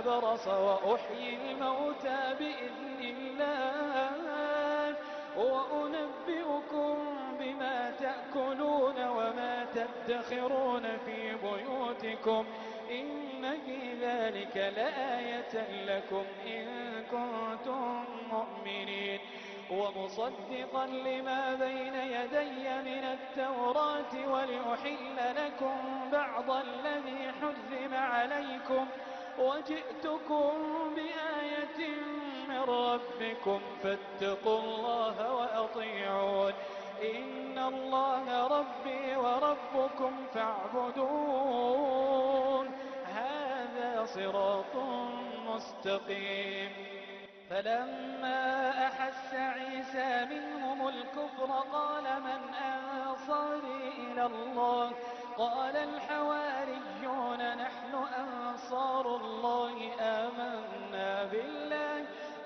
الأبرص وأحيي الموتى بإذن الله وأنبئكم بما تأكلون وما تدخرون في بيوتكم إن في ذلك لآية لكم إن كنتم مؤمنين ومصدقا لما بين يدي من التوراة ولأحل لكم بعض الذي حرم عليكم وجئتكم بآية من ربكم فاتقوا الله وأطيعون إن الله ربي وربكم فاعبدون هذا صراط مستقيم فلما أحس عيسى منهم الكفر قال من أنصاري إلى الله قال الحواريون نحن أنصار الله آمنا بالله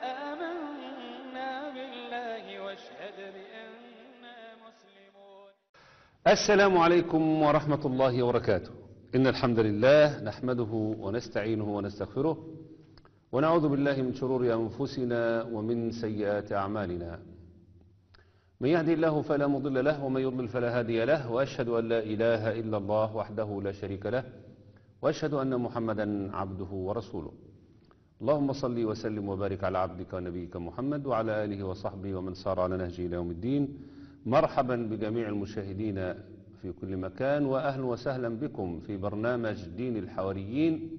آمنا بالله واشهد بأننا مسلمون السلام عليكم ورحمة الله وبركاته إن الحمد لله نحمده ونستعينه ونستغفره ونعوذ بالله من شرور أنفسنا ومن سيئات أعمالنا من يهدي الله فلا مضل له ومن يضلل فلا هادي له وأشهد أن لا إله إلا الله وحده لا شريك له وأشهد أن محمدا عبده ورسوله اللهم صل وسلم وبارك على عبدك ونبيك محمد وعلى آله وصحبه ومن سار على نهجه إلى يوم الدين مرحبا بجميع المشاهدين في كل مكان وأهلا وسهلا بكم في برنامج دين الحواريين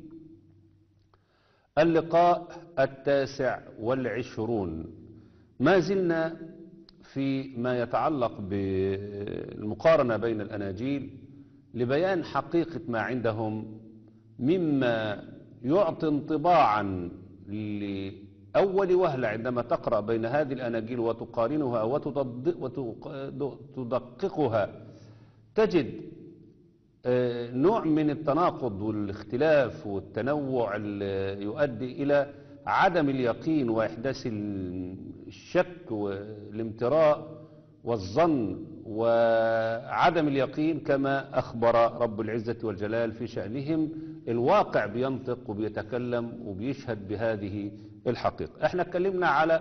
اللقاء التاسع والعشرون ما زلنا في ما يتعلق بالمقارنة بين الأناجيل لبيان حقيقة ما عندهم مما يعطي انطباعا لأول وهلة عندما تقرأ بين هذه الأناجيل وتقارنها وتدققها تجد نوع من التناقض والاختلاف والتنوع اللي يؤدي إلى عدم اليقين وإحداث الشك والامتراء والظن وعدم اليقين كما أخبر رب العزة والجلال في شأنهم الواقع بينطق وبيتكلم وبيشهد بهذه الحقيقة احنا اتكلمنا على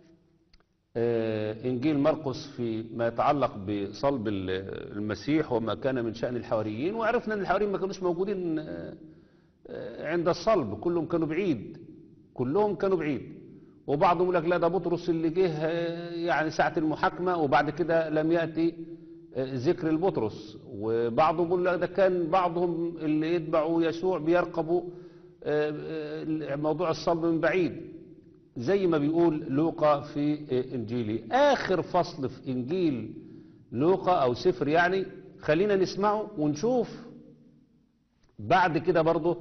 إنجيل مرقس فيما يتعلق بصلب المسيح وما كان من شأن الحواريين وعرفنا أن الحواريين ما كانوش موجودين عند الصلب كلهم كانوا بعيد كلهم كانوا بعيد وبعضهم يقول لك لا ده بطرس اللي جه يعني ساعة المحاكمة وبعد كده لم يأتي ذكر البطرس وبعضهم يقول لك ده كان بعضهم اللي يتبعوا يسوع بيرقبوا موضوع الصلب من بعيد زي ما بيقول لوقا في انجيلي اخر فصل في انجيل لوقا او سفر يعني خلينا نسمعه ونشوف بعد كده برضه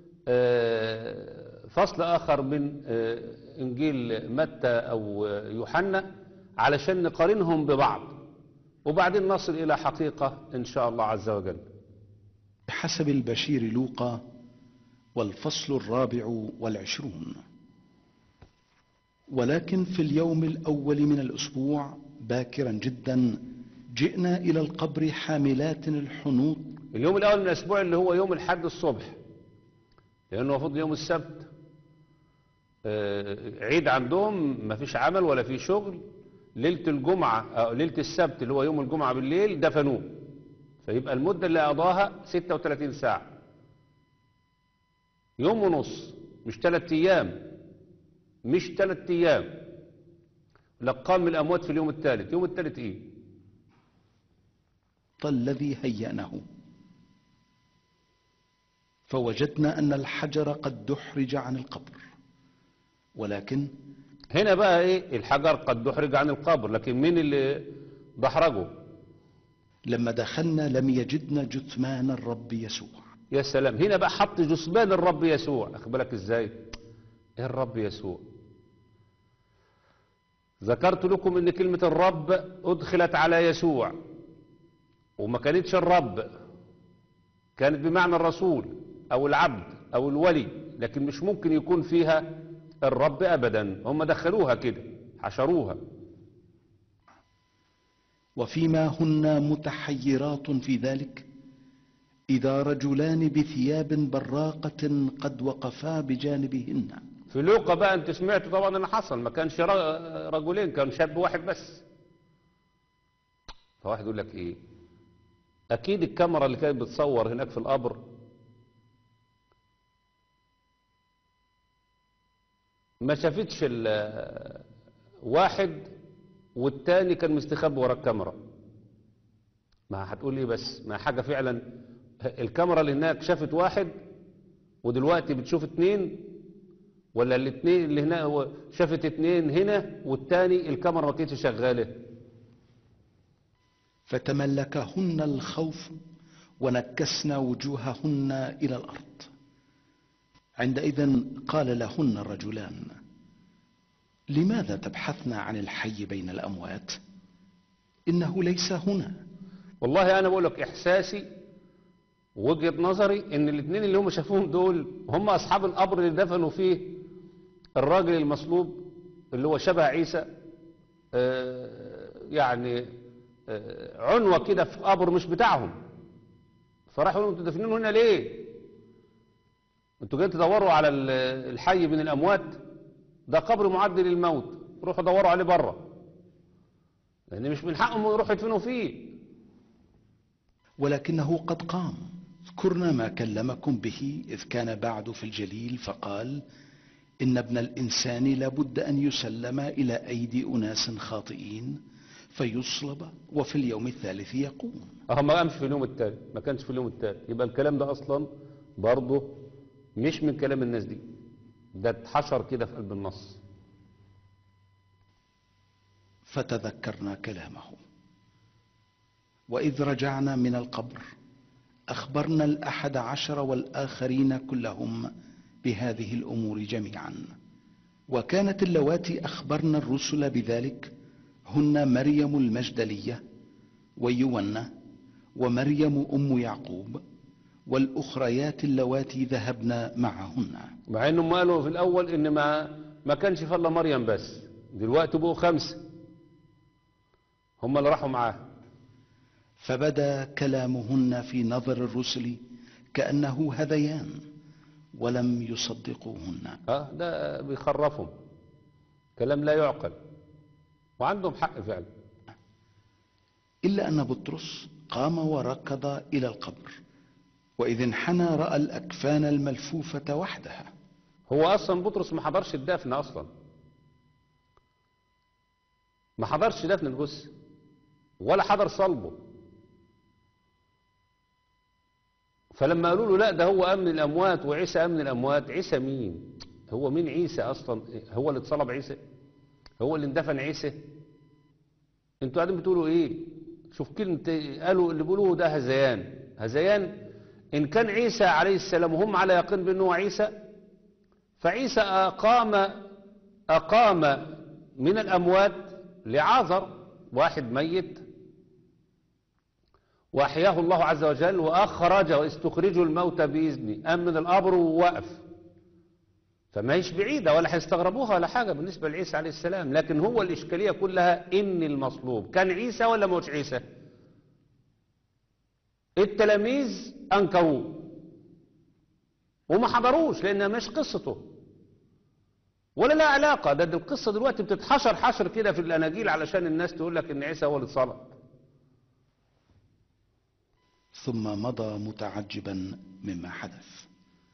فصل اخر من انجيل متى او يوحنا علشان نقارنهم ببعض وبعدين نصل الى حقيقة ان شاء الله عز وجل بحسب البشير لوقا والفصل الرابع والعشرون ولكن في اليوم الأول من الأسبوع باكرا جدا جئنا إلى القبر حاملات الحنوط اليوم الاول من الاسبوع اللي هو يوم الحد الصبح لانه المفروض يوم السبت عيد عندهم ما فيش عمل ولا في شغل ليلة الجمعة أو ليلة السبت اللي هو يوم الجمعة بالليل دفنوه فيبقى المدة اللي قضاها 36 ساعة يوم ونص مش ثلاث ايام مش ثلاث ايام لقام من الاموات في اليوم الثالث يوم الثالث ايه الذي هيأنه فوجدنا أن الحجر قد دحرج عن القبر ولكن هنا بقى ايه الحجر قد دحرج عن القبر لكن مين اللي دحرجه لما دخلنا لم يجدنا جثمان الرب يسوع يا سلام هنا بقى حط جثمان الرب يسوع اخد بالك ازاي ايه الرب يسوع ذكرت لكم ان كلمة الرب ادخلت على يسوع وما كانتش الرب كانت بمعنى الرسول او العبد او الولي لكن مش ممكن يكون فيها الرب ابدا هم دخلوها كده حشروها وفيما هن متحيرات في ذلك إذا رجلان بثياب براقة قد وقفا بجانبهن في لوقا بقى انت سمعتوا طبعا اللي حصل ما كانش را- رجلين كان شاب واحد بس فواحد يقول لك ايه اكيد الكاميرا اللي كانت بتصور هناك في القبر ما شافتش ال- واحد والتاني كان مستخبي ورا الكاميرا ما هتقول ايه بس ما حاجة فعلا الكاميرا اللي هناك شافت واحد ودلوقتي بتشوف اتنين ولا الاثنين اللي هنا هو شافت اتنين هنا والتاني الكاميرا ما كانتش شغاله فتملكهن الخوف ونكسن وجوههن إلى الأرض عندئذ قال لهن الرجلان لماذا تبحثن عن الحي بين الأموات إنه ليس هنا والله انا بقول لك احساسي وجهة نظري ان الاثنين اللي هم شافوهم دول هم اصحاب القبر اللي دفنوا فيه الراجل المصلوب اللي هو شبه عيسى آه، يعني آه، عنوة كده في قبر مش بتاعهم فراحوا يقولوا انتوا دافنين هنا ليه انتوا جايين تدوروا على ال- الحي بين الاموات ده قبر معد للموت روحوا دوروا عليه بره لان مش من حقهم يروحوا يدفنوا فيه ولكنه قد قام اذكرنا ما كلمكم به إذ كان بعد في الجليل فقال إن ابن الإنسان لابد أن يسلم إلى أيدي أناس خاطئين فيصلب وفي اليوم الثالث يقوم اه ما قامش في اليوم التالي ما كانش في اليوم التالي يبقى الكلام ده اصلا برضه مش من كلام الناس دي ده اتحشر كده في قلب النص فتذكرنا كلامه وإذ رجعنا من القبر أخبرنا الأحد عشر والآخرين كلهم بهذه الأمور جميعا وكانت اللواتي أخبرن الرسل بذلك هن مريم المجدلية ويونا ومريم أم يعقوب والأخريات اللواتي ذهبن معهن مع انهم قالوا في الاول ان ما ما كانش في الا مريم بس دلوقتي بقوا خمسه هم اللي راحوا معاه فبدا كلامهن في نظر الرسل كأنه هذيان ولم يصدقوهن اه ده بيخرفهم كلام لا يعقل وعندهم حق فعلا إلا أن بطرس قام وركض إلى القبر وإذ انحنى رأى الأكفان الملفوفة وحدها هو اصلا بطرس ما حضرش الدفن اصلا ما حضرش دفن الجثه ولا حضر صلبه فلما قالوا له لا ده هو امن الاموات وعيسى امن الاموات عيسى مين هو مين عيسى اصلا هو اللي اتصلب عيسى هو اللي اندفن عيسى انتوا قاعدين بتقولوا ايه شوف كلمه قالوا اللي بيقولوه ده هذيان هذيان ان كان عيسى عليه السلام وهم على يقين بانه هو عيسى فعيسى أقام أقام من الأموات لعازر واحد ميت وأحياه الله عز وجل وأخرج واستخرجوا الموت بإذنه أم من القبر ووقف فما هيش بعيدة ولا هيستغربوها ولا حاجة بالنسبة لعيسى عليه السلام لكن هو الإشكالية كلها إن المصلوب كان عيسى ولا موش عيسى التلاميذ أنكروه وما حضروش لأنها مش قصته ولا لا علاقة ده, ده القصة دلوقتي بتتحشر حشر كده في الأناجيل علشان الناس تقول لك إن عيسى هو اللي اتصلب ثم مضى متعجبا مما حدث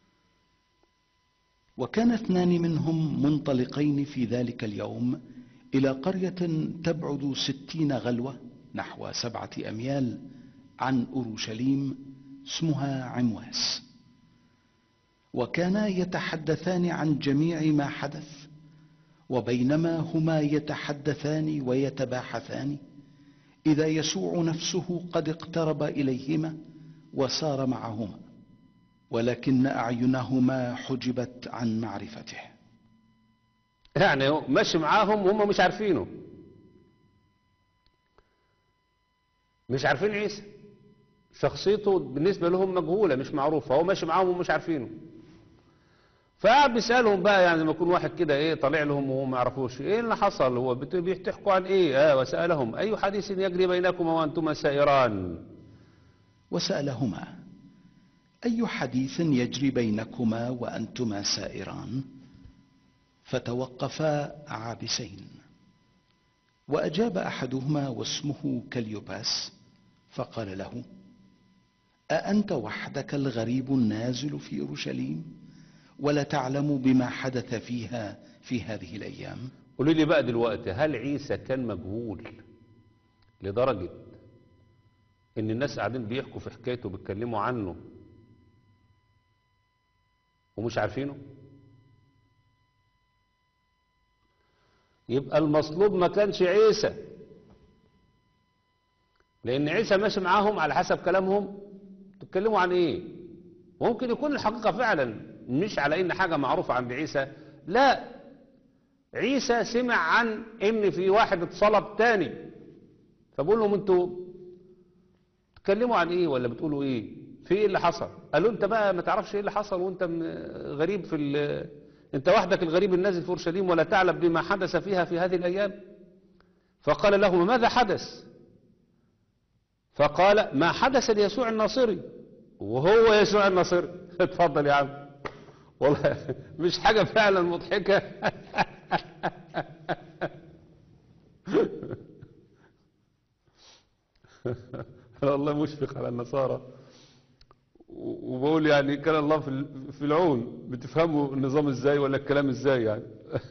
وكان اثنان منهم منطلقين في ذلك اليوم إلى قرية تبعد ستين غلوة نحو سبعة أميال عن أورشليم اسمها عمواس وكانا يتحدثان عن جميع ما حدث وبينما هما يتحدثان ويتباحثان إذا يسوع نفسه قد اقترب إليهما وسار معهما ولكن أعينهما حجبت عن معرفته يعني هو ماشي معاهم وهم مش عارفينه مش عارفين عيسى شخصيته بالنسبة لهم مجهولة مش معروفة هو ماشي معاهم ومش عارفينه فقعد بيسألهم بقى يعني لما يكون واحد كده ايه طالع لهم وهم ما يعرفوش ايه اللي حصل هو بت- بيحكوا عن ايه اه وسألهم اي حديث يجري بينكما وانتما سائران وسألهما أي حديث يجري بينكما وأنتما سائران فتوقفا عابسين وأجاب أحدهما واسمه كليوباس فقال له أأنت وحدك الغريب النازل في أورشليم ولا تعلم بما حدث فيها في هذه الأيام قولوا لي بقى دلوقتي هل عيسى كان مجهول لدرجة ان الناس قاعدين بيحكوا في حكايته بيتكلموا عنه ومش عارفينه يبقى المصلوب ما كانش عيسى لان عيسى ماشي معاهم على حسب كلامهم تتكلموا عن ايه ممكن يكون الحقيقة فعلا مش على ان حاجة معروفة عند عيسى لا عيسى سمع عن ان في واحد اتصلب تاني فبقول لهم انتوا تتكلموا عن ايه ولا بتقولوا ايه في ايه اللي حصل قالوا انت بقى ما تعرفش ايه اللي حصل وانت م- غريب في ال- انت وحدك الغريب النازل في اورشليم ولا تعلم بما حدث فيها في هذه الايام فقال لهم ماذا حدث فقال ما حدث ليسوع الناصري وهو يسوع الناصري اتفضل يا عم والله مش حاجة فعلا مضحكة أنا والله مشفق على النصارى و- وبقول يعني كان الله في ال- في العون بتفهموا النظام ازاي ولا الكلام ازاي يعني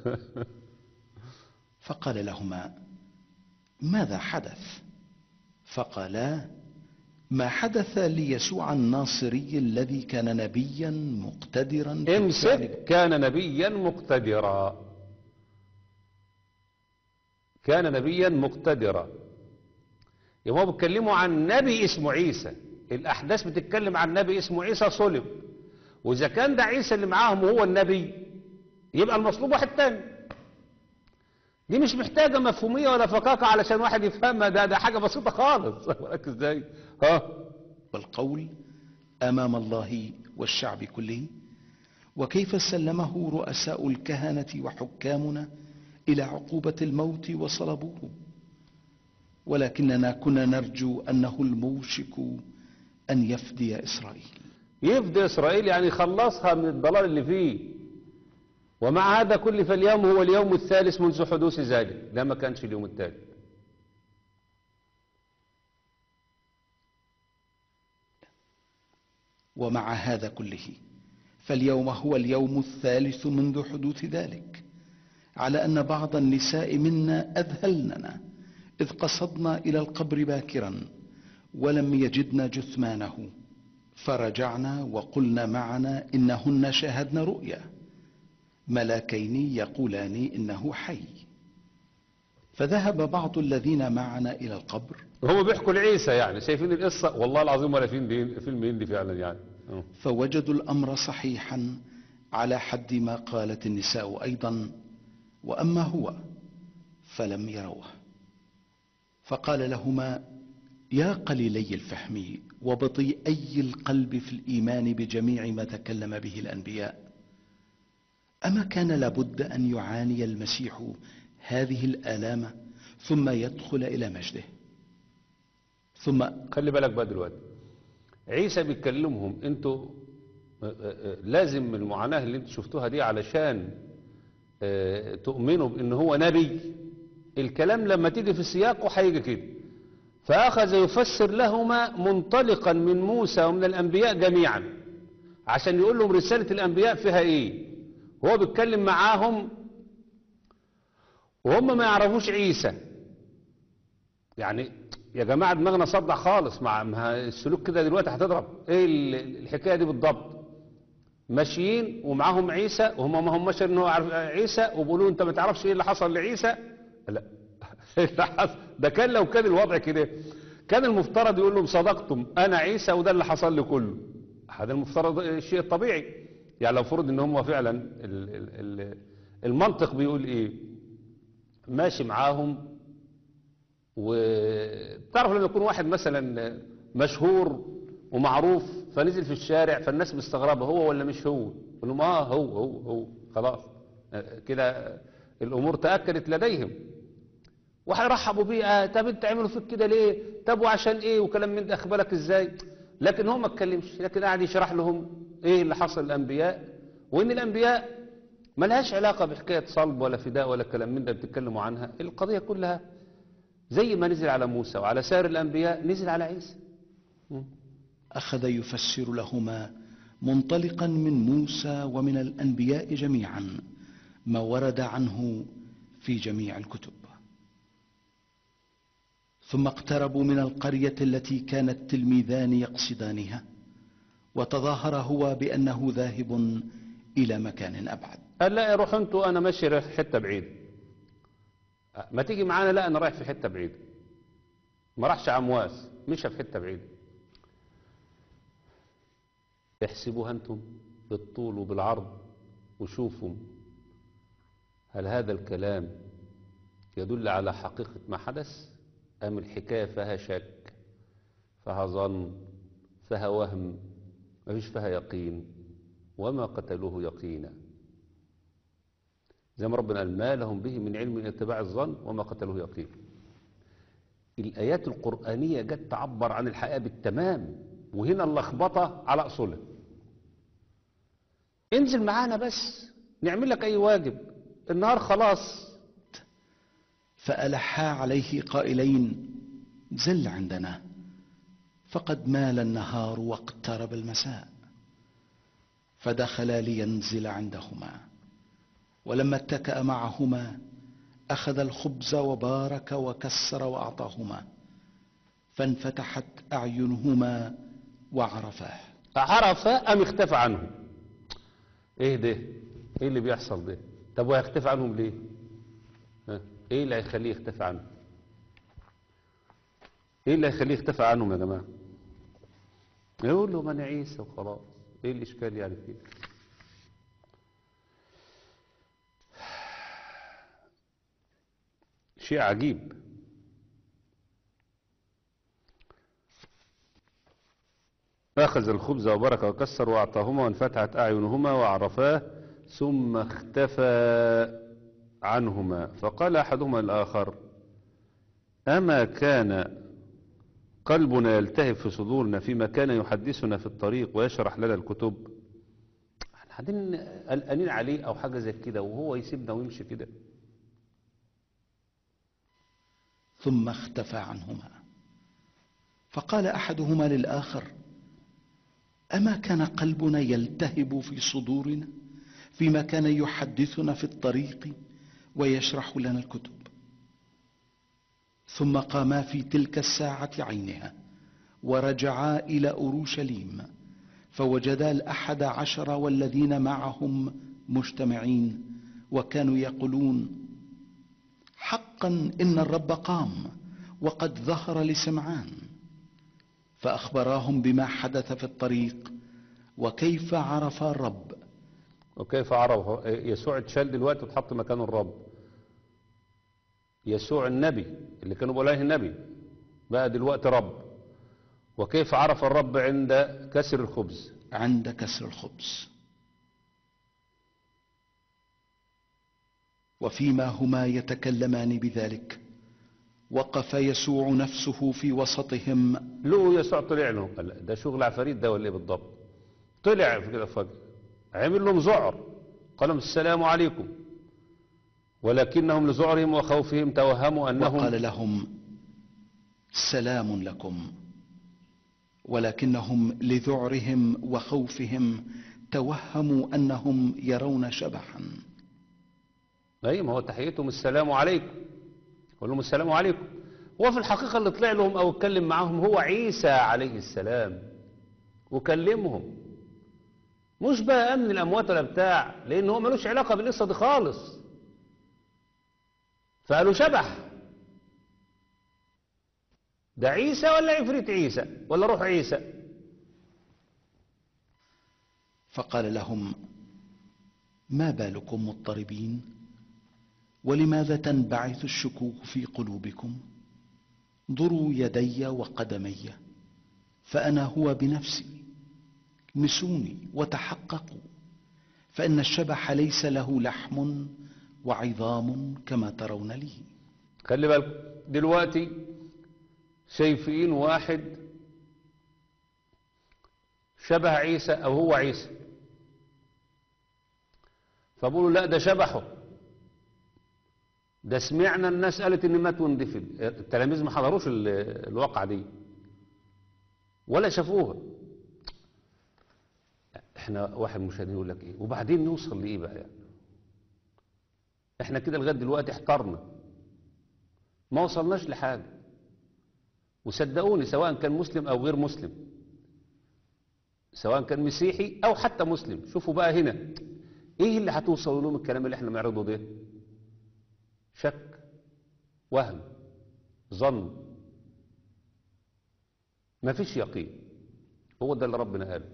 فقال لهما ماذا حدث فقالا ما حدث ليسوع الناصري الذي كان نبيا مقتدرا في الفعل امسك كان نبيا مقتدرا كان نبيا مقتدرا يبقى هو بيتكلموا عن نبي اسمه عيسى الاحداث بتتكلم عن نبي اسمه عيسى صلب واذا كان ده عيسى اللي معاهم وهو النبي يبقى المصلوب واحد تاني دي مش محتاجة مفهومية ولا فقاقة علشان واحد يفهمها ده ده حاجة بسيطة خالص بالك ازاي ها والقول امام الله والشعب كله وكيف سلمه رؤساء الكهنه وحكامنا الى عقوبه الموت وصلبوه ولكننا كنا نرجو انه الموشك ان يفدي اسرائيل يفدي إسرائيل يعني يخلصها من الضلال اللي فيه ومع هذا كل فاليوم هو اليوم الثالث منذ حدوث ذلك ده ما كانش اليوم الثالث ومع هذا كله فاليوم هو اليوم الثالث منذ حدوث ذلك على ان بعض النساء منا اذهلننا اذ قصدنا الى القبر باكرا ولم يجدن جثمانه فرجعنا وقلنا معنا انهن شاهدن رؤيا ملاكين يقولان انه حي فذهب بعض الذين معنا الى القبر هم بيحكوا لعيسى يعني شايفين القصة والله العظيم ولا فين دي فيلم هندي فعلا يعني اه. فوجدوا الامر صحيحا على حد ما قالت النساء ايضا واما هو فلم يروه فقال لهما يا قليلي الفهم وبطيئي القلب في الايمان بجميع ما تكلم به الانبياء اما كان لابد ان يعاني المسيح هذه الالام ثم يدخل الى مجده ثم خلي بالك بقى دلوقتي عيسى بيكلمهم انتوا آه، آه، آه، لازم المعاناة اللي انتوا شفتوها دي علشان آه، تؤمنوا بان هو نبي الكلام لما تيجي في سياقه هيجي كده فأخذ يفسر لهما منطلقا من موسى ومن الأنبياء جميعا عشان يقول لهم رسالة الأنبياء فيها إيه هو بيتكلم معاهم وهم ما يعرفوش عيسى يعني يا جماعة دماغنا صدع خالص مع مع السلوك كده دلوقتي هتضرب ايه ال- الحكاية دي بالضبط ماشيين ومعاهم عيسى وهم ما هماش ان هو عارف عيسى وبيقولوا انت ما تعرفش ايه اللي حصل لعيسى لا إيه اللي حصل؟ ده كان لو كان الوضع كده كان المفترض يقول لهم صدقتم انا عيسى وده اللي حصل لي كله هذا المفترض الشيء الطبيعي يعني لو فرض ان هم فعلا ال ال ال المنطق بيقول ايه ماشي معاهم وتعرف لما يكون واحد مثلا مشهور ومعروف فنزل في الشارع فالناس مستغربه هو ولا مش هو يقول لهم اه هو هو هو خلاص آه، كده الامور تاكدت لديهم وهيرحبوا بيه آه طب انت عملوا فيك كده ليه طب وعشان ايه وكلام من ده اخبارك ازاي لكن هو ما اتكلمش لكن قاعد يشرح لهم ايه اللي حصل للانبياء وان الانبياء ما لهاش علاقه بحكايه صلب ولا فداء ولا كلام من ده بتتكلموا عنها القضيه كلها زي ما نزل على موسى وعلى سائر الانبياء نزل على عيسى مم. أخذ يفسر لهما منطلقا من موسى ومن الأنبياء جميعا ما ورد عنه في جميع الكتب ثم اقتربوا من القرية التي كان التلميذان يقصدانها وتظاهر هو بأنه ذاهب إلى مكان أبعد قال لا روح انتوا انا ماشي رايح في حته بعيده ما تيجي معانا لا انا رايح في حته بعيده ما راحش عمواس مشى في حته بعيده احسبوها انتم بالطول وبالعرض وشوفوا هل هذا الكلام يدل على حقيقة ما حدث أم الحكاية فيها شك فيها ظن فيها وهم ما فيش فيها يقين وما قتلوه يقينا زي ما ربنا قال ما لهم به من علم من اتباع الظن وما قتلوه يقينا الآيات القرآنية جت تعبر عن الحقيقة بالتمام وهنا اللخبطة على أصولها انزل معانا بس نعمل لك أي واجب النهار خلاص فألحا عليه قائلين زل عندنا فقد مال النهار واقترب المساء فدخلا لينزل عندهما ولما اتكأ معهما أخذ الخبز وبارك وكسر وأعطاهما فانفتحت أعينهما وعرفاه عرف أم اختفى عنهم ايه ده ايه اللي بيحصل ده طب وهيختفي عنهم ليه ها؟ ايه اللي هيخليه يختفي عنهم ايه اللي هيخليه يختفي عنهم يا جماعه يقول له من عيسى وخلاص ايه الاشكال يعني فيه شيء عجيب أخذ الخبز وبرك وكسر وأعطاهما وانفتحت أعينهما وعرفاه ثم اختفى عنهما فقال أحدهما الآخر أما كان قلبنا يلتهب في صدورنا فيما كان يحدثنا في الطريق ويشرح لنا الكتب احنا قاعدين قلقانين عليه أو حاجة زي كده وهو يسيبنا ويمشي كده ثم اختفى عنهما فقال أحدهما للآخر أما كان قلبنا يلتهب في صدورنا فيما كان يحدثنا في الطريق ويشرح لنا الكتب ثم قاما في تلك الساعة عينها ورجعا إلى أورشليم فوجدا الأحد عشر والذين معهم مجتمعين وكانوا يقولون حقا إن الرب قام وقد ظهر لسمعان فأخبراهم بما حدث في الطريق وكيف عرف الرب وكيف عرف يسوع اتشال دلوقتي واتحط مكانه الرب يسوع النبي اللي كانوا بيقولوا عليه النبي بقى دلوقتي رب وكيف عرف الرب عند كسر الخبز عند كسر الخبز وفيما هما يتكلمان بذلك وقف يسوع نفسه في وسطهم لقوا يسوع طلع لهم قال لا، ده شغل عفاريت ده ولا ايه بالضبط طلع في كده فجأة عمل لهم ذعر قال لهم السلام عليكم ولكنهم لذعرهم وخوفهم توهموا انهم وقال لهم سلام لكم ولكنهم لذعرهم وخوفهم توهموا انهم يرون شبحا اي ما هو تحيتهم السلام عليكم قال لهم السلام عليكم هو في الحقيقة اللي طلع لهم او اتكلم معاهم هو عيسى عليه السلام وكلمهم مش بقى امن الاموات ولا بتاع لان هو ملوش علاقة بالقصة دي خالص فقالوا شبح ده عيسى ولا عفريت عيسى ولا روح عيسى فقال لهم ما بالكم مضطربين ولماذا تنبعث الشكوك في قلوبكم ضروا يدي وقدمي فأنا هو بنفسي مسوني وتحققوا فإن الشبح ليس له لحم وعظام كما ترون لي خلي بالكم دلوقتي شايفين واحد شبه عيسى أو هو عيسى فبقولوا لا ده شبهه ده سمعنا الناس قالت ان مات واندفن التلاميذ ما حضروش ال- الواقعة دي ولا شافوها احنا واحد مشاهدين يقول لك ايه وبعدين نوصل لايه بقى يعني احنا كده لغايه دلوقتي احترنا ما وصلناش لحاجه وصدقوني سواء كان مسلم او غير مسلم سواء كان مسيحي او حتى مسلم شوفوا بقى هنا ايه اللي هتوصلوا له من الكلام اللي احنا بنعرضه ده شك وهم ظن ما فيش يقين هو ده اللي ربنا قاله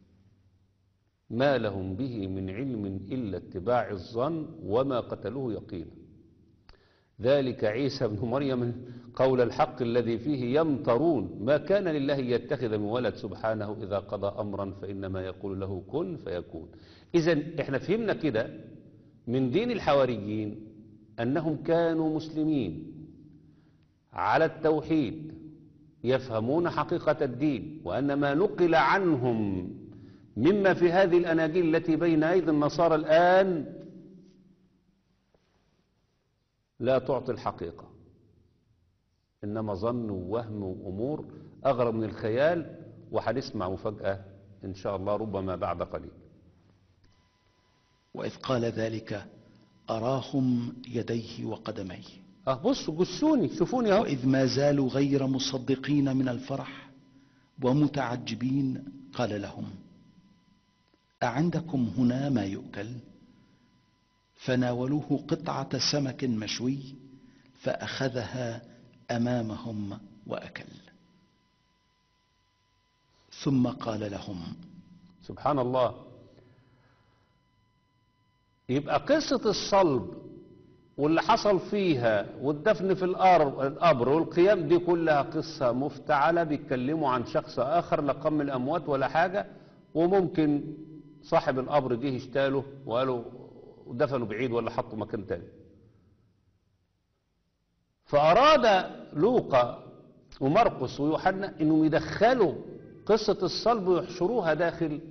ما لهم به من علم إلا اتباع الظن وما قتلوه يقينا ذلك عيسى بن مريم قول الحق الذي فيه يمترون ما كان لله يتخذ من ولد سبحانه إذا قضى أمرا فإنما يقول له كن فيكون إذا احنا فهمنا كده من دين الحواريين أنهم كانوا مسلمين على التوحيد يفهمون حقيقة الدين وأن ما نقل عنهم مما في هذه الأناجيل التي بين أيدي النصارى الآن لا تعطي الحقيقة إنما ظن ووهم وأمور أغرب من الخيال وهنسمع مفاجأة إن شاء الله ربما بعد قليل وإذ قال ذلك أراهم يديه وقدميه أه بصوا جسوني شوفوني أهو وإذ ما زالوا غير مصدقين من الفرح ومتعجبين قال لهم أعندكم هنا ما يؤكل فناولوه قطعة سمك مشوي فأخذها أمامهم وأكل ثم قال لهم سبحان الله يبقى قصة الصلب واللي حصل فيها والدفن في الأرض القبر والقيام دي كلها قصة مفتعلة بيتكلموا عن شخص آخر لا قام من الأموات ولا حاجة وممكن صاحب القبر جه اشتاله وقالوا ودفنوا بعيد ولا حطوا مكان تاني فأراد لوقا ومرقس ويوحنا انهم يدخلوا قصة الصلب ويحشروها داخل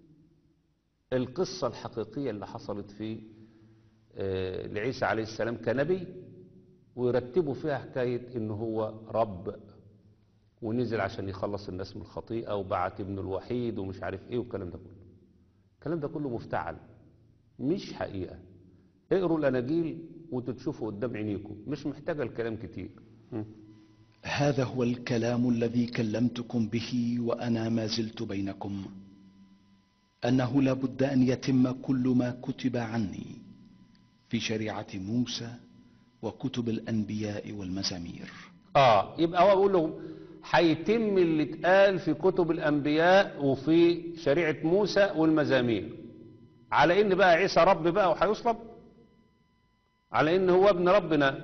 القصة الحقيقية اللي حصلت في آه، لعيسى عليه السلام كنبي ويرتبوا فيها حكاية انه هو رب ونزل عشان يخلص الناس من الخطيئة وبعت ابنه الوحيد ومش عارف ايه والكلام ده كله الكلام ده كله مفتعل مش حقيقة اقروا الاناجيل وتتشوفوا قدام عينيكم مش محتاجة الكلام كتير م. هذا هو الكلام الذي كلمتكم به وأنا ما زلت بينكم أنه لا بد أن يتم كل ما كتب عني في شريعة موسى وكتب الأنبياء والمزامير اه يبقى هو بيقول له هيتم اللي اتقال في كتب الانبياء وفي شريعه موسى والمزامير على ان بقى عيسى رب بقى وهيصلب على ان هو ابن ربنا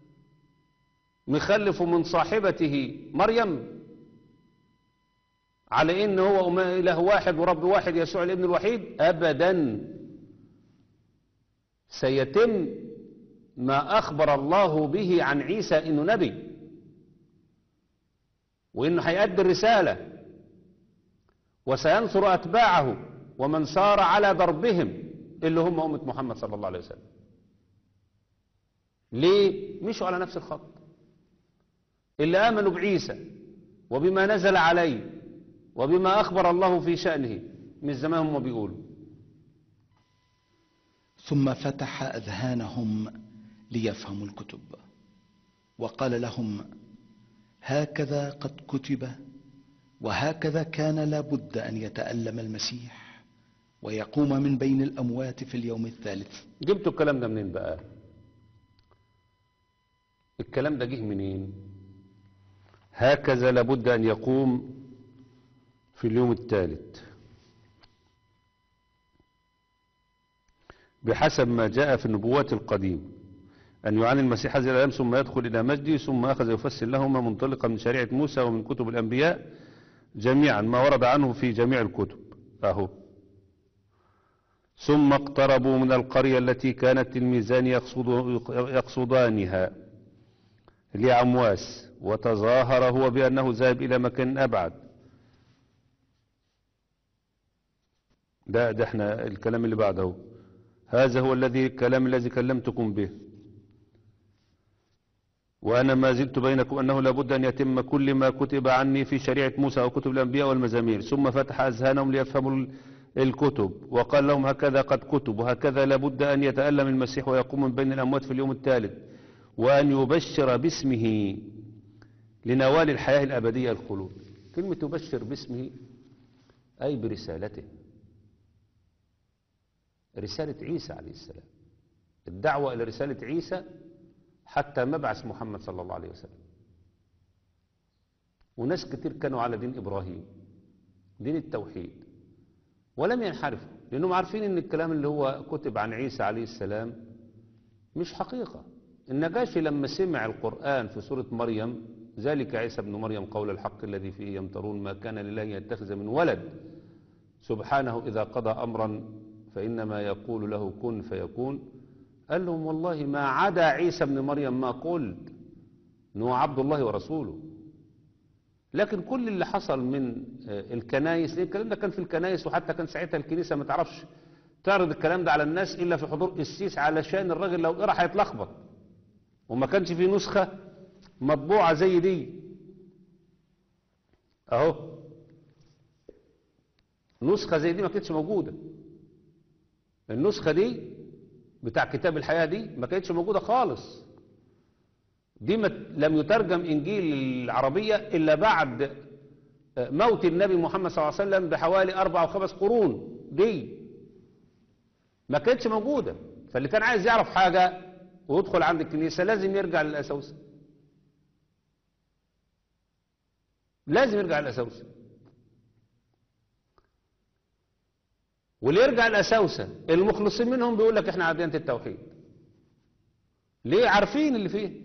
مخلف من صاحبته مريم على ان هو أم- اله واحد ورب واحد يسوع الابن الوحيد ابدا سيتم ما اخبر الله به عن عيسى انه نبي وانه هيأدي الرسالة وسينصر اتباعه ومن سار على دربهم اللي هم أمة محمد صلى الله عليه وسلم ليه مشوا على نفس الخط اللي آمنوا بعيسى وبما نزل عليه وبما أخبر الله في شأنه مش زي ما هم بيقولوا ثم فتح أذهانهم ليفهموا الكتب وقال لهم هكذا قد كتب وهكذا كان لابد أن يتألم المسيح ويقوم من بين الأموات في اليوم الثالث جبتوا الكلام ده منين بقى الكلام ده جه منين هكذا لابد أن يقوم في اليوم الثالث بحسب ما جاء في النبوات القديم أن يعاني المسيح هذه الأيام ثم يدخل إلى مجده ثم أخذ يفسر لهما منطلقا من شريعة موسى ومن كتب الأنبياء جميعا ما ورد عنه في جميع الكتب أهو ثم اقتربوا من القرية التي كان التلميذان يقصد يقصدانها لعمواس وتظاهر هو بأنه ذهب إلى مكان أبعد ده ده احنا الكلام اللي بعده هذا هو الذي الكلام الذي كلمتكم به وأنا ما زلت بينكم أنه لابد أن يتم كل ما كتب عني في شريعة موسى أو كتب الأنبياء والمزامير ثم فتح أذهانهم ليفهموا ال- الكتب وقال لهم هكذا قد كتب وهكذا لابد أن يتألم المسيح ويقوم من بين الأموات في اليوم الثالث وأن يبشر باسمه لنوال الحياة الأبدية الخلود كلمة يبشر باسمه أي برسالته رسالة عيسى عليه السلام الدعوة إلى رسالة عيسى حتى مبعث محمد صلى الله عليه وسلم وناس كتير كانوا على دين إبراهيم دين التوحيد ولم ينحرفوا لأنهم عارفين أن الكلام اللي هو كتب عن عيسى عليه السلام مش حقيقة النجاشي لما سمع القرآن في سورة مريم ذلك عيسى ابن مريم قول الحق الذي فيه يمترون ما كان لله أن يتخذ من ولد سبحانه إذا قضى أمرا فإنما يقول له كن فيكون قال لهم والله ما عدا عيسى ابن مريم ما قلت انه عبد الله ورسوله لكن كل اللي حصل من آه، الكنايس لأن الكلام ده كان في الكنايس وحتى كان ساعتها الكنيسة ما تعرفش تعرض الكلام ده على الناس إلا في حضور السيس علشان الراجل لو قرأ هيتلخبط وما كانش في نسخة مطبوعة زي دي اهو نسخة زي دي ما كانتش موجودة النسخة دي بتاع كتاب الحياة دي ما كانتش موجودة خالص دي ما لم يترجم إنجيل العربية إلا بعد موت النبي محمد صلى الله عليه وسلم بحوالي أربع أو خمس قرون دي ما كانتش موجودة فاللي كان عايز يعرف حاجة ويدخل عند الكنيسة لازم يرجع للأسوسة لازم يرجع للأسوسة واللي يرجع الأساوسة المخلصين منهم بيقول لك احنا عدينة التوحيد ليه عارفين اللي فيه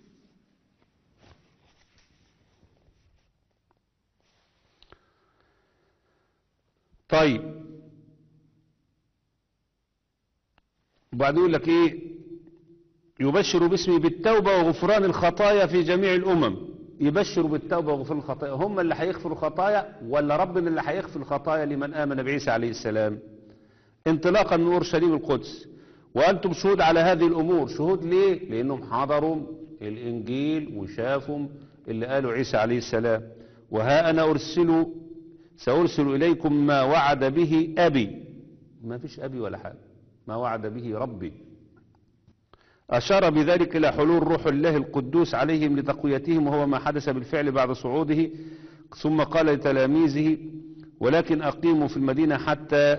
طيب وبعد يقول لك ايه يبشر باسمه بالتوبة وغفران الخطايا في جميع الأمم يبشر بالتوبة وغفران الخطايا هم اللي هيغفروا الخطايا ولا ربنا اللي هيغفر الخطايا لمن آمن بعيسى عليه السلام انطلاقا من اورشليم القدس وانتم شهود على هذه الامور شهود ليه لانهم حضروا الانجيل وشافوا اللي قاله عيسى عليه السلام وها انا ارسل سارسل اليكم ما وعد به ابي ما فيش ابي ولا حاجه ما وعد به ربي أشار بذلك إلى حلول روح الله القدوس عليهم لتقويتهم وهو ما حدث بالفعل بعد صعوده ثم قال لتلاميذه ولكن أقيموا في المدينة حتى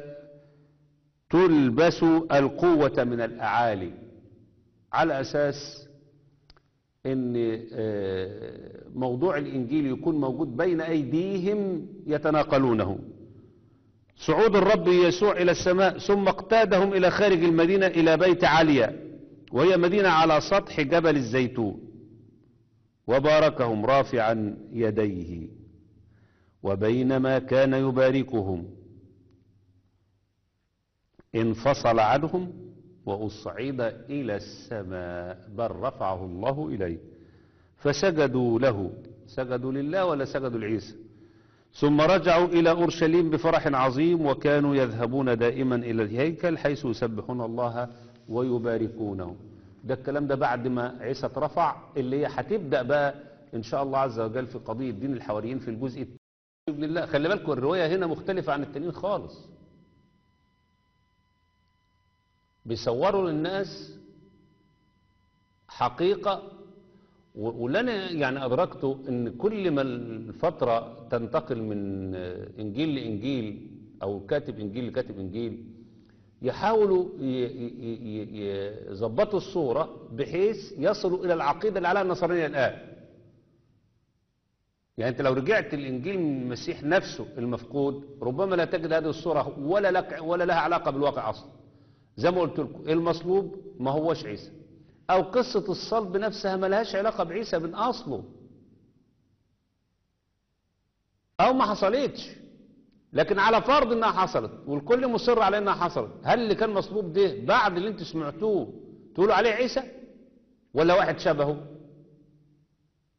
تلبسوا القوة من الأعالي على أساس أن آه، موضوع الإنجيل يكون موجود بين أيديهم يتناقلونه صعود الرب يسوع إلى السماء ثم اقتادهم إلى خارج المدينة إلى بيت عليا وهي مدينة على سطح جبل الزيتون وباركهم رافعا يديه وبينما كان يباركهم انفصل عنهم وأصعد إلى السماء بل رفعه الله إليه فسجدوا له سجدوا لله ولا سجدوا لعيسى ثم رجعوا إلى أورشليم بفرح عظيم وكانوا يذهبون دائما إلى الهيكل حيث يسبحون الله ويباركونه ده الكلام ده بعد ما عيسى اترفع اللي هي هتبدأ بقى إن شاء الله عز وجل في قضية دين الحواريين في الجزء الثاني لله خلي بالكم الرواية هنا مختلفة عن التانيين خالص بيصوروا للناس حقيقة و- واللي أنا يعني أدركته إن كل ما الفترة تنتقل من إنجيل لإنجيل أو كاتب إنجيل لكاتب إنجيل يحاولوا ي- ي- ي- يظبطوا الصورة بحيث يصلوا إلى العقيدة اللي عليها النصرانية الآن يعني أنت لو رجعت الإنجيل من المسيح نفسه المفقود ربما لا تجد هذه الصورة ولا لك ولا لها علاقة بالواقع أصلا زي ما قلت لكم المصلوب ما هوش عيسى او قصة الصلب نفسها ما لهاش علاقة بعيسى من اصله او ما حصلتش لكن على فرض انها حصلت والكل مصر على انها حصلت هل اللي كان مصلوب ده بعد اللي انتوا سمعتوه تقولوا عليه عيسى ولا واحد شبهه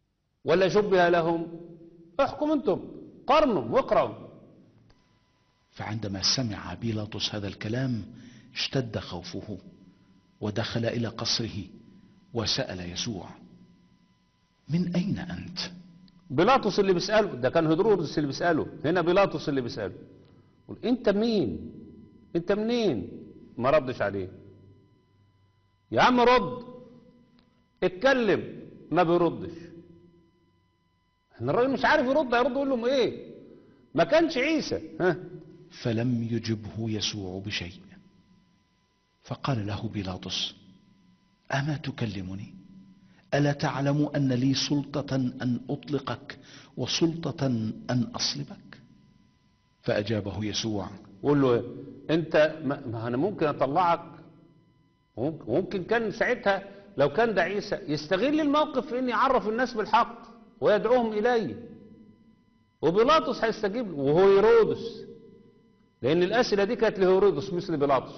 ولا شبه لهم احكم انتم قارنوا واقرأوا فعندما سمع بيلاطس هذا الكلام اشتد خوفه ودخل إلى قصره وسأل يسوع من أين أنت؟ بيلاطس اللي بيسأله ده كان هيرودس اللي بيسأله هنا بيلاطس اللي بيسأله يقول انت مين انت منين ما ردش عليه يا عم رد اتكلم ما بيردش احنا الراجل مش عارف يرد هيرد يقول لهم ايه ما كانش عيسى ها فلم يجبه يسوع بشيء فقال له بيلاطس اما تكلمني الا تعلم ان لي سلطه ان اطلقك وسلطه ان اصلبك فاجابه يسوع قول له ايه انت ما ما انا ممكن اطلعك وممكن وممكن كان ساعتها لو كان ده عيسى يستغل الموقف في ان يعرف الناس بالحق ويدعوهم اليه وبيلاطس هيستجيب له وهو هيرودس لان الاسئله دي كانت لهيرودس مثل بيلاطس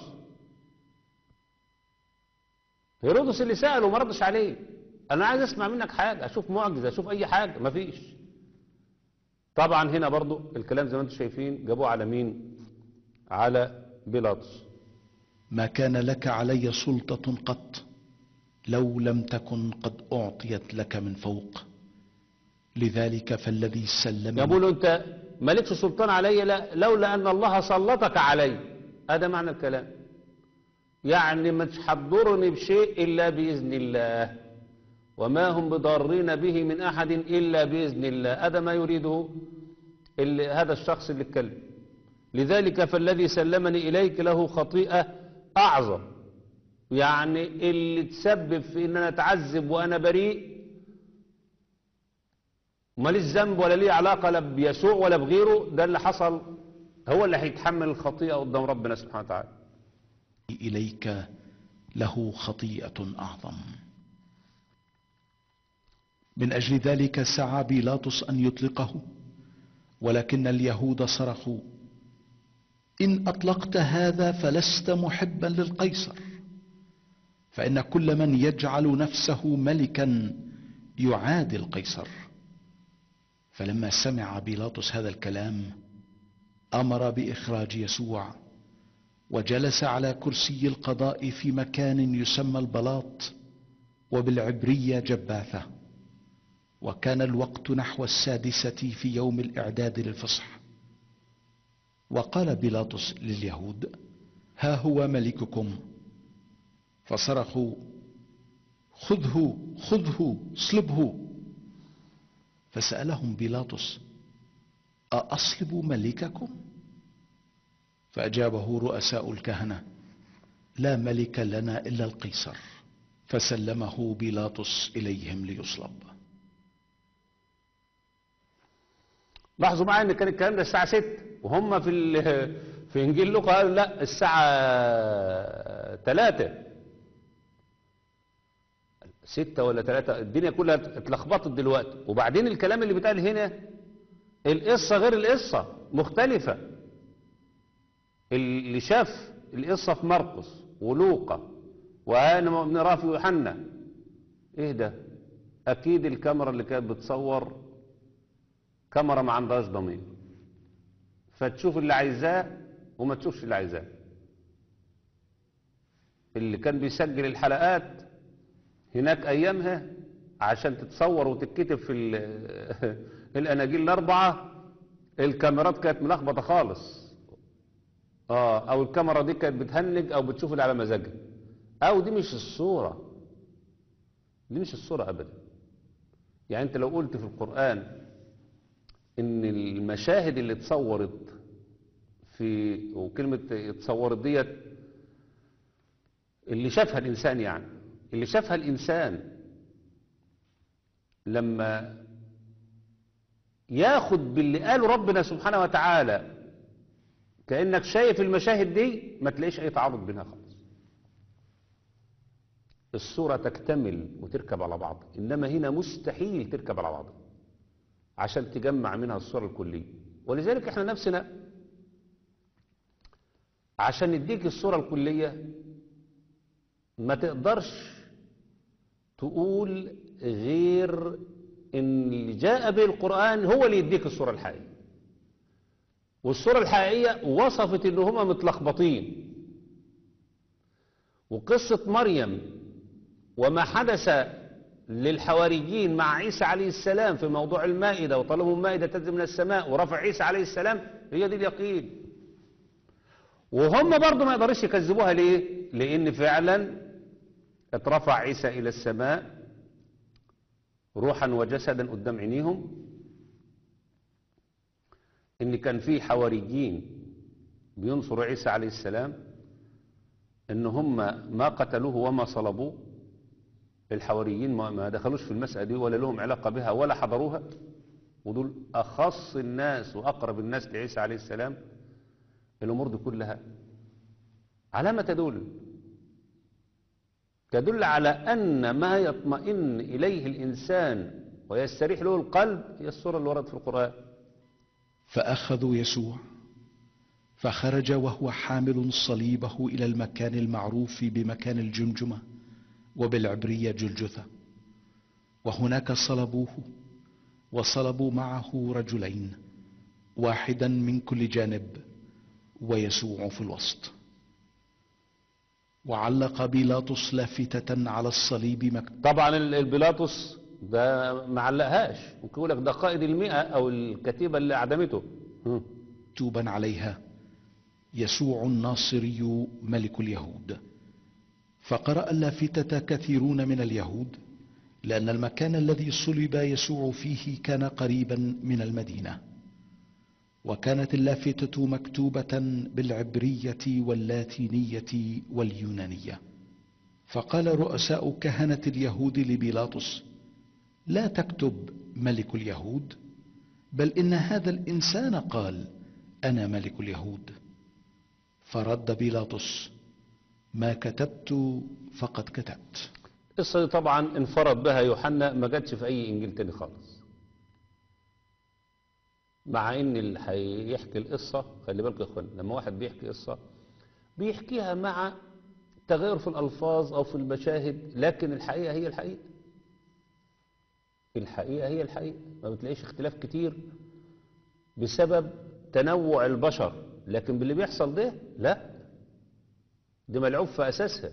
هيرودس اللي ساله وما ردش عليه انا عايز اسمع منك حاجه اشوف معجزه اشوف اي حاجه مفيش طبعا هنا برضو الكلام زي ما انتم شايفين جابوه على مين على بيلاطس ما كان لك علي سلطه قط لو لم تكن قد اعطيت لك من فوق لذلك فالذي سلمني يقول له انت مالكش سلطان علي لا لولا ان الله سلطك علي هذا معنى الكلام يعني مش هتضرني بشيء الا باذن الله وما هم بضارين به من احد الا باذن الله هذا ما يريده اللي هذا الشخص اللي اتكلم لذلك فالذي سلمني اليك له خطيئه اعظم يعني اللي تسبب في ان انا اتعذب وانا بريء ماليش ذنب ولا ليه علاقة لا بيسوع ولا بغيره ده اللي حصل هو اللي هيتحمل الخطيئة قدام ربنا سبحانه وتعالى اليك له خطيئه اعظم من اجل ذلك سعى بيلاطس ان يطلقه ولكن اليهود صرخوا ان اطلقت هذا فلست محبا للقيصر فان كل من يجعل نفسه ملكا يعادي القيصر فلما سمع بيلاطس هذا الكلام امر باخراج يسوع وجلس على كرسي القضاء في مكان يسمى البلاط وبالعبريه جباثه وكان الوقت نحو السادسه في يوم الاعداد للفصح وقال بيلاطس لليهود ها هو ملككم فصرخوا خذه خذه اصلبه فسالهم بيلاطس ااصلب ملككم فاجابه رؤساء الكهنه لا ملك لنا الا القيصر فسلمه بيلاطس اليهم ليصلب لاحظوا معايا ان كان الكلام ده الساعة 6 وهم في ال- في انجيل لوقا قالوا لا الساعة 3 6 ولا 3 الدنيا كلها اتلخبطت دلوقتي وبعدين الكلام اللي بيتقال هنا القصة غير القصة مختلفة اللي شاف القصة في مرقس ولوقا وأنا بن رافي ويوحنا ايه ده اكيد الكاميرا اللي كانت بتصور كاميرا ما عندهاش ضمير فتشوف اللي عايزاه وما تشوفش اللي عايزاه اللي كان بيسجل الحلقات هناك ايامها عشان تتصور وتتكتب في ال- الاناجيل الاربعه الكاميرات كانت ملخبطه خالص اه او الكاميرا دي كانت بتهنج او بتشوف اللي على مزاجها او دي مش الصوره دي مش الصوره ابدا يعني انت لو قلت في القران ان المشاهد اللي اتصورت في وكلمة اتصورت ديت اللي شافها الإنسان يعني اللي شافها الإنسان لما ياخد باللي قاله ربنا سبحانه وتعالى كأنك شايف المشاهد دي ما تلاقيش أي تعارض بينها خالص الصورة تكتمل وتركب على بعض إنما هنا مستحيل تركب على بعضها عشان تجمع منها الصورة الكلية ولذلك احنا نفسنا عشان نديك الصورة الكلية ما تقدرش تقول غير ان اللي جاء به القرآن هو اللي يديك الصورة الحقيقية والصورة الحقيقية وصفت ان هما متلخبطين وقصة مريم وما حدث للحواريين مع عيسى عليه السلام في موضوع المائدة وطلبوا المائدة تنزل من السماء ورفع عيسى عليه السلام هي دي اليقين وهم برضو ما يقدرش يكذبوها ليه لان فعلا اترفع عيسى الى السماء روحا وجسدا قدام عينيهم ان كان في حواريين بينصروا عيسى عليه السلام ان هم ما قتلوه وما صلبوه الحواريين ما ما دخلوش في المسألة دي ولا لهم علاقة بها ولا حضروها ودول أخص الناس وأقرب الناس لعيسى عليه السلام الأمور دي كلها على ما تدل تدل على أن ما يطمئن إليه الإنسان ويستريح له القلب هي الصورة اللي وردت في القرآن فأخذوا يسوع فخرج وهو حامل صليبه إلى المكان المعروف بمكان الجمجمة وبالعبرية جلجثة وهناك صلبوه وصلبوا معه رجلين واحدا من كل جانب ويسوع في الوسط وعلق بيلاطس لافتة على الصليب مكتوب طبعا ال- البيلاطس ده ما علقهاش ممكن يقول لك ده قائد المئة أو الكتيبة اللي أعدمته هم. مكتوبا عليها يسوع الناصري ملك اليهود فقرأ اللافتة كثيرون من اليهود لأن المكان الذي صلب يسوع فيه كان قريبا من المدينة وكانت اللافتة مكتوبة بالعبرية واللاتينية واليونانية فقال رؤساء كهنة اليهود لبيلاطس لا تكتب ملك اليهود بل إن هذا الإنسان قال أنا ملك اليهود فرد بيلاطس ما كتبت فقد كتبت القصة دي طبعا انفرد بها يوحنا ما جاتش في أي إنجيل تاني خالص مع إن اللي هيحكي القصة خلي بالك يا إخوان لما واحد بيحكي قصة بيحكيها مع تغير في الألفاظ أو في المشاهد لكن الحقيقة هي الحقيقة الحقيقة هي الحقيقة ما بتلاقيش اختلاف كتير بسبب تنوع البشر لكن باللي بيحصل ده لا دي ملعوب في أساسها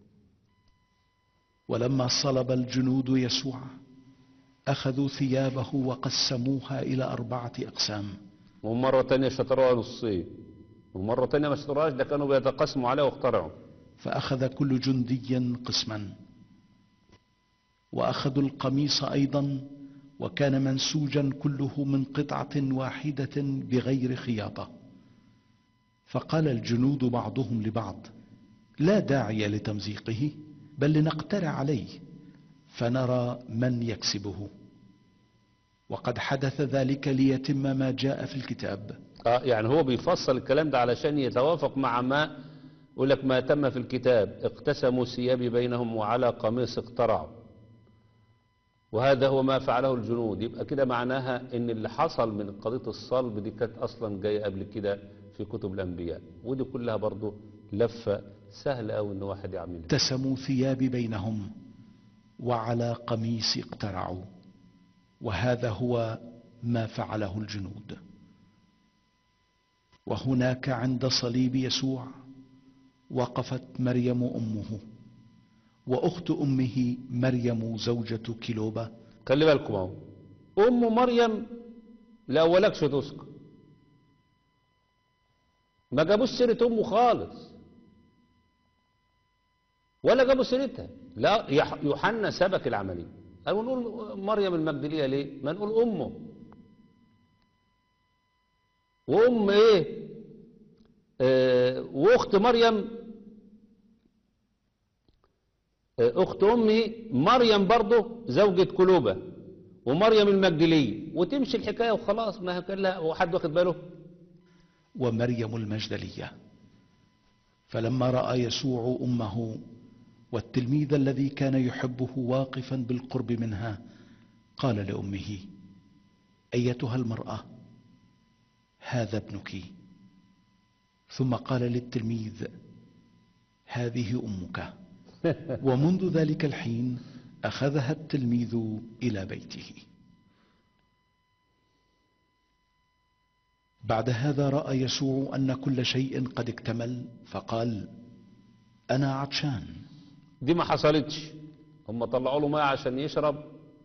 ولما صلب الجنود يسوع أخذوا ثيابه وقسموها إلى أربعة أقسام ومرة تانية شطروها نصين ومرة تانية ما شطروهاش ده كانوا بيتقاسموا عليها واخترعوا فأخذ كل جندي قسما وأخذوا القميص أيضا وكان منسوجا كله من قطعة واحدة بغير خياطة فقال الجنود بعضهم لبعض لا داعي لتمزيقه بل لنقترع عليه فنرى من يكسبه وقد حدث ذلك ليتم ما جاء في الكتاب آه يعني هو بيفصل الكلام ده علشان يتوافق مع ما يقول لك ما تم في الكتاب اقتسموا ثيابي بينهم وعلى قميص اقترعوا وهذا هو ما فعله الجنود يبقى كده معناها ان اللي حصل من قضية الصلب دي كانت اصلا جاية قبل كده في كتب الانبياء ودي كلها برضو لفة سهلة او ان واحد يعملها اقتسموا ثياب بينهم وعلى قميص اقترعوا وهذا هو ما فعله الجنود وهناك عند صليب يسوع وقفت مريم امه واخت امه مريم زوجة كيلوبا خلي بالكم اهو ام مريم لا ولكش تذكر ما جابوش سيرة امه خالص ولا جابوا سيرتها لا يح- يوحنا سبك العملية قالوا نقول مريم المجدلية ليه ما نقول امه وام ايه آه واخت مريم آه اخت امي مريم برضه زوجة كلوبة ومريم المجدلية وتمشي الحكاية وخلاص ما كان لا هو حد واخد باله ومريم المجدلية فلما رأى يسوع أمه والتلميذ الذي كان يحبه واقفا بالقرب منها قال لأمه أيتها المرأة هذا ابنك ثم قال للتلميذ هذه أمك ومنذ ذلك الحين أخذها التلميذ إلى بيته بعد هذا راى يسوع ان كل شيء قد اكتمل فقال انا عطشان دي ما حصلتش هم طلعوا له ماء عشان يشرب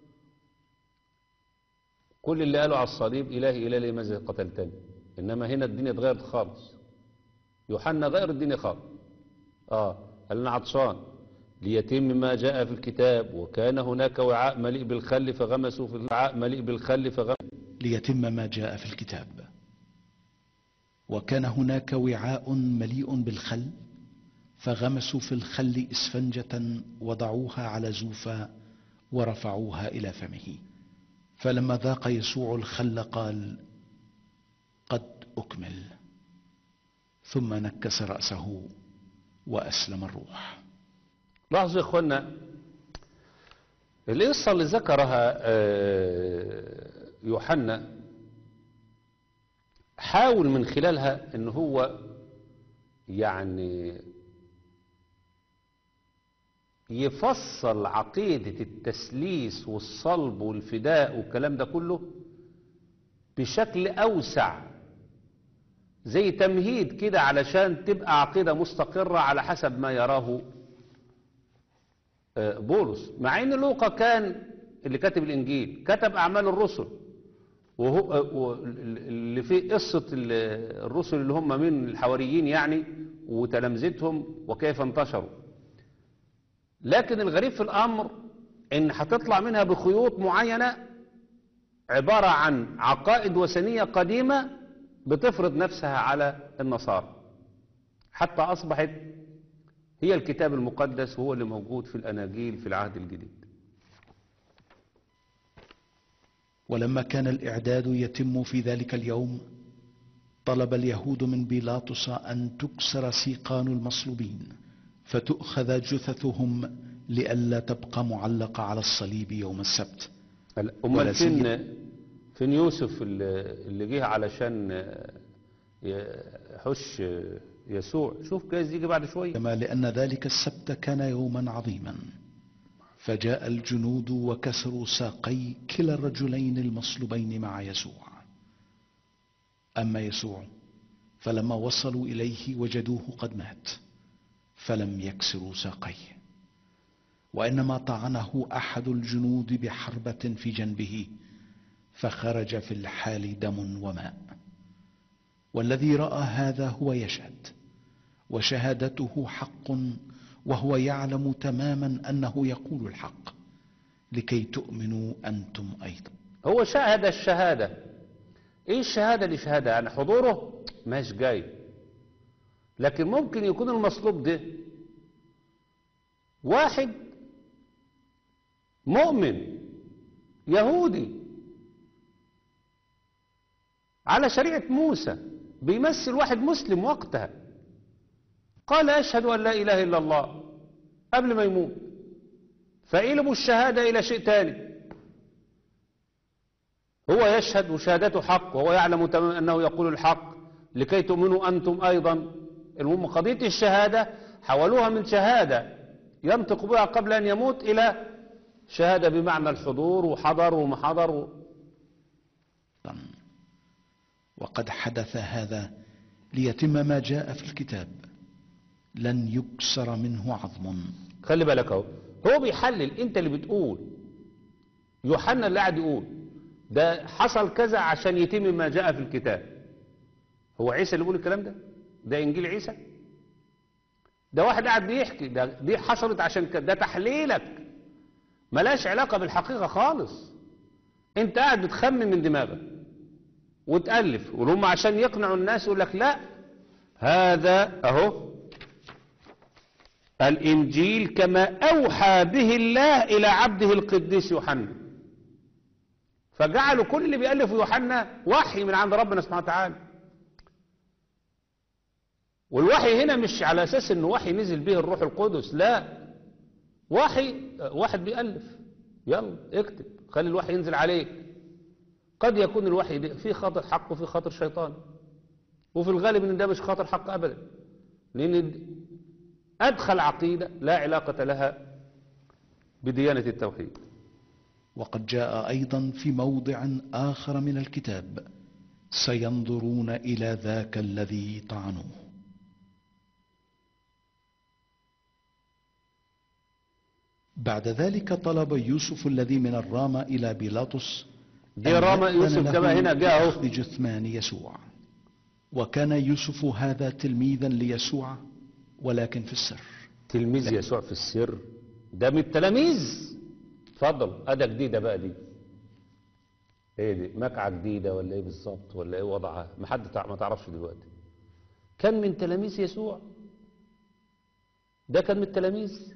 كل اللي قالوا على الصليب إلهي إلهي لماذا قتلتني إنما هنا الدنيا اتغيرت خالص يوحنا غير الدنيا خالص آه قال لنا عطشان ليتم ما جاء في الكتاب وكان هناك وعاء مليء بالخل فغمسوا في الوعاء مليء بالخل فغمسوا ليتم ما جاء في الكتاب وكان هناك وعاء مليء بالخل فغمسوا في الخل اسفنجه وضعوها على زوفا ورفعوها الى فمه فلما ذاق يسوع الخل قال قد اكمل ثم نكس راسه واسلم الروح لاحظوا يا اخوانا القصة اللي ذكرها آه، يوحنا حاول من خلالها ان هو يعني يفصل عقيدة التسليس والصلب والفداء والكلام ده كله بشكل أوسع زي تمهيد كده علشان تبقى عقيدة مستقرة على حسب ما يراه آه، بولس مع ان لوقا كان اللي كاتب الانجيل كتب اعمال الرسل وهو آه، و- اللي فيه قصه ال- الرسل اللي هم من الحواريين يعني وتلامذتهم وكيف انتشروا لكن الغريب في الامر ان هتطلع منها بخيوط معينه عباره عن عقائد وثنيه قديمه بتفرض نفسها على النصارى حتى اصبحت هي الكتاب المقدس وهو اللي موجود في الأناجيل في العهد الجديد ولما كان الاعداد يتم في ذلك اليوم طلب اليهود من بيلاطس ان تكسر سيقان المصلوبين فتؤخذ جثثهم لئلا تبقى معلقه على الصليب يوم السبت هلا، أمال ولا فين سيما- فين يوسف اللي اللي جه علشان يحش يسوع شوف جايز يجي بعد شوية كما لان ذلك السبت كان يوما عظيما فجاء الجنود وكسروا ساقي كلا الرجلين المصلوبين مع يسوع اما يسوع فلما وصلوا اليه وجدوه قد مات فلم يكسروا ساقيه وانما طعنه احد الجنود بحربه في جنبه فخرج في الحال دم وماء والذي راى هذا هو يشهد وشهادته حق وهو يعلم تماما انه يقول الحق لكي تؤمنوا انتم ايضا هو شاهد الشهادة ايه الشهادة اللي شهادة يعني حضوره مش جاي لكن ممكن يكون المصلوب ده واحد مؤمن يهودي على شريعة موسى بيمثل واحد مسلم وقتها قال أشهد أن لا إله إلا الله قبل ما يموت فقلبوا الشهادة إلى شيء تاني هو يشهد وشهادته حق وهو يعلم تماما أنه يقول الحق لكي تؤمنوا أنتم أيضا المهم قضية الشهادة حولوها من شهادة ينطق بها قبل أن يموت إلى شهادة بمعنى الحضور وحضر وما حضر و... وقد حدث هذا ليتم ما جاء في الكتاب لن يكسر منه عظم خلي بالك اهو هو بيحلل انت اللي بتقول يوحنا اللي قاعد يقول ده حصل كذا عشان يتم ما جاء في الكتاب هو عيسى اللي بيقول الكلام ده ده انجيل عيسى ده واحد قاعد بيحكي ده دي حصلت عشان كده ده تحليلك ملاش علاقة بالحقيقة خالص انت قاعد بتخمن من دماغك وتألف وهم عشان يقنعوا الناس يقول لك لا هذا اهو الإنجيل كما أوحى به الله إلى عبده القديس يوحنا فجعلوا كل اللي بيألفوا يوحنا وحي من عند ربنا سبحانه وتعالى والوحي هنا مش على أساس أنه وحي نزل به الروح القدس لا وحي واحد بيألف يلا اكتب خلي الوحي ينزل عليك قد يكون الوحي ده فيه خاطر حق وفيه خاطر شيطان وفي الغالب ان ده مش خاطر حق ابدا لان أدخل عقيدة لا علاقة لها بديانة التوحيد وقد جاء ايضا في موضع اخر من الكتاب سينظرون إلى ذاك الذي طعنوه بعد ذلك طلب يوسف الذي من الرامة إلى بيلاطس دي أن رامة يأذن يوسف له كما هنا جاء أهو. بأخذ جثمان يسوع وكان يوسف هذا تلميذا ليسوع ولكن في السر تلميذ يسوع في السر ده من التلاميذ اتفضل اداه جديده بقى دي ايه دي مكعه جديده ولا ايه بالظبط ولا ايه وضعها ما حد تع- ما تعرفش دلوقتي كان من تلاميذ يسوع ده كان من التلاميذ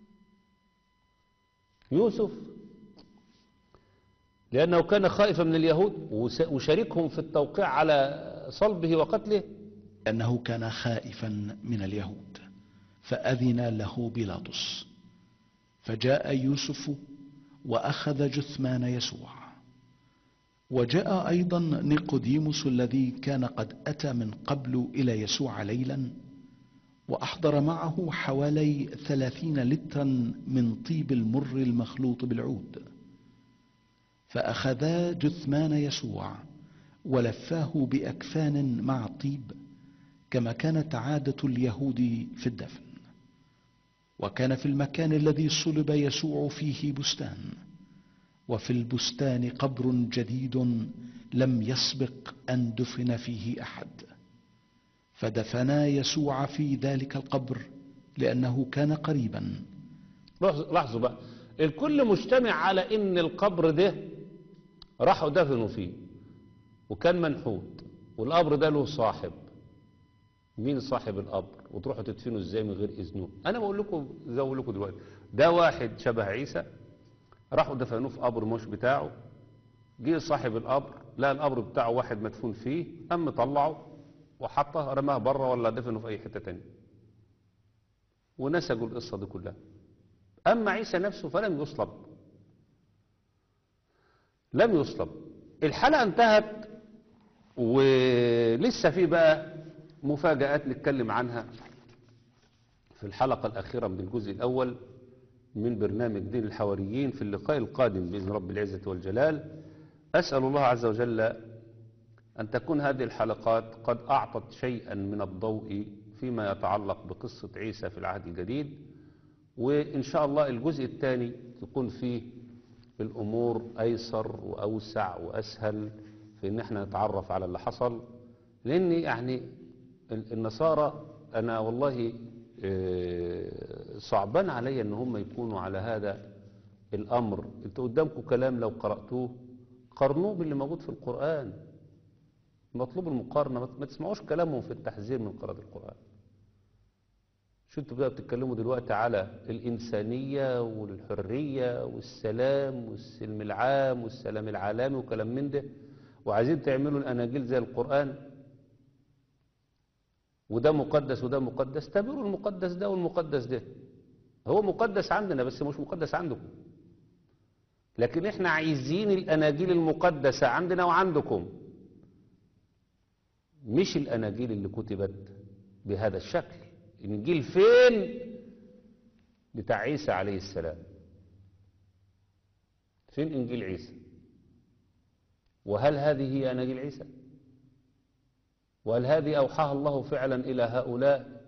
يوسف لأنه كان خائفا من اليهود وس- وشاركهم في التوقيع على صلبه وقتله لأنه كان خائفا من اليهود فأذن له بيلاطس فجاء يوسف وأخذ جثمان يسوع وجاء أيضا نيقوديموس الذي كان قد أتى من قبل إلى يسوع ليلا وأحضر معه حوالي ثلاثين لترا من طيب المر المخلوط بالعود فأخذا جثمان يسوع ولفاه بأكفان مع الطيب كما كانت عادة اليهود في الدفن وكان في المكان الذي صلب يسوع فيه بستان وفي البستان قبر جديد لم يسبق أن دفن فيه أحد فدفنا يسوع في ذلك القبر لأنه كان قريبا لاحظوا لاحظوا بقى الكل مجتمع على ان القبر ده راحوا دفنوا فيه وكان منحوت والقبر ده له صاحب مين صاحب القبر وتروحوا تدفنوا ازاي من غير اذنه انا بقول لكم زي ما بقول لكم دلوقتي ده واحد شبه عيسى راحوا دفنوه في قبر مش بتاعه جه صاحب القبر لقى القبر بتاعه واحد مدفون فيه قام طلعه وحطه رماه بره ولا دفنه في اي حته تانية ونسجوا القصه دي كلها أما عيسى نفسه فلم يصلب لم يصلب الحلقة انتهت ولسه في بقى مفاجآت نتكلم عنها في الحلقة الأخيرة من الجزء الأول من برنامج دين الحواريين في اللقاء القادم بإذن رب العزة والجلال أسأل الله عز وجل أن تكون هذه الحلقات قد أعطت شيئا من الضوء فيما يتعلق بقصة عيسى في العهد الجديد وإن شاء الله الجزء الثاني تكون فيه الأمور أيسر وأوسع وأسهل في إن احنا نتعرف على اللي حصل لأن يعني ال- النصارى أنا والله آه، صعبان علي إن هم يكونوا على هذا الأمر انتوا قدامكم كلام لو قرأتوه قارنوه باللي موجود في القرآن مطلوب المقارنة ما- ما تسمعوش كلامهم في التحذير من قراءة القرآن شو انتوا بقى بتتكلموا دلوقتي على الإنسانية والحرية والسلام والسلم العام والسلام العالمي وكلام من ده وعايزين تعملوا الأناجيل زي القرآن وده مقدس وده مقدس تابعوا المقدس ده والمقدس ده هو مقدس عندنا بس مش مقدس عندكم لكن احنا عايزين الأناجيل المقدسة عندنا وعندكم مش الأناجيل اللي كتبت بهذا الشكل إنجيل فين بتاع عيسى عليه السلام فين إنجيل عيسى وهل هذه هي أناجيل عيسى وهل هذه أوحاها الله فعلا إلى هؤلاء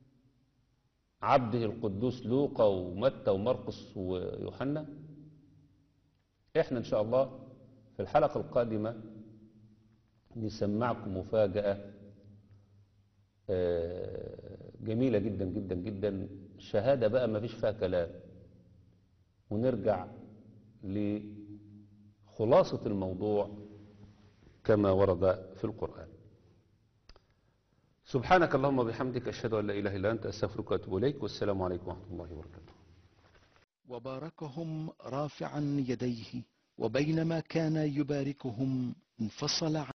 عبده القدوس لوقا ومتى ومرقس ويوحنا احنا ان شاء الله في الحلقة القادمة نسمعكم مفاجأة آه، جميلة جدا جدا جدا شهادة بقى ما فيش فيها كلام ونرجع لخلاصة الموضوع كما ورد في القرآن سبحانك اللهم وبحمدك أشهد أن لا إله إلا أنت أستغفرك وأتوب إليك والسلام عليكم ورحمة الله وبركاته وباركهم رافعا يديه وبينما كان يباركهم انفصل